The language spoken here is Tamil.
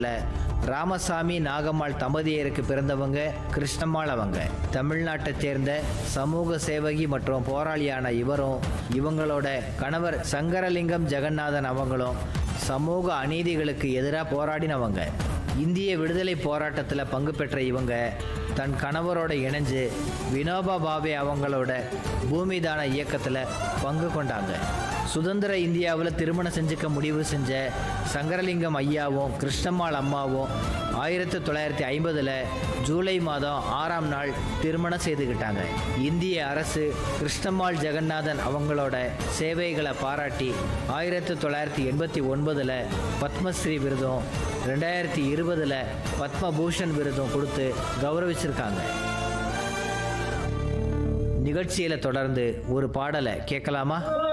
ராமசாமி நாகம்மாள் தம்பதியருக்கு பிறந்தவங்க கிருஷ்ணம்மாள் அவங்க தமிழ்நாட்டைச் சேர்ந்த சமூக சேவகி மற்றும் போராளியான இவரும் இவங்களோட கணவர் சங்கரலிங்கம் ஜெகநாதன் அவங்களும் சமூக அநீதிகளுக்கு எதிராக போராடினவங்க இந்திய விடுதலை போராட்டத்தில் பங்கு பெற்ற இவங்க தன் கணவரோட இணைஞ்சு வினோபா பாவே அவங்களோட பூமிதான இயக்கத்தில் பங்கு கொண்டாங்க சுதந்திர இந்தியாவில் திருமணம் செஞ்சுக்க முடிவு செஞ்ச சங்கரலிங்கம் ஐயாவும் கிருஷ்ணம்மாள் அம்மாவும் ஆயிரத்தி தொள்ளாயிரத்தி ஐம்பதில் ஜூலை மாதம் ஆறாம் நாள் திருமணம் செய்துக்கிட்டாங்க இந்திய அரசு கிருஷ்ணம்மாள் ஜெகநாதன் அவங்களோட சேவைகளை பாராட்டி ஆயிரத்தி தொள்ளாயிரத்தி எண்பத்தி ஒன்பதில் பத்மஸ்ரீ விருதும் ரெண்டாயிரத்தி இருபதில் பத்மபூஷன் விருதும் கொடுத்து கௌரவிச்சிருக்காங்க நிகழ்ச்சியில் தொடர்ந்து ஒரு பாடலை கேட்கலாமா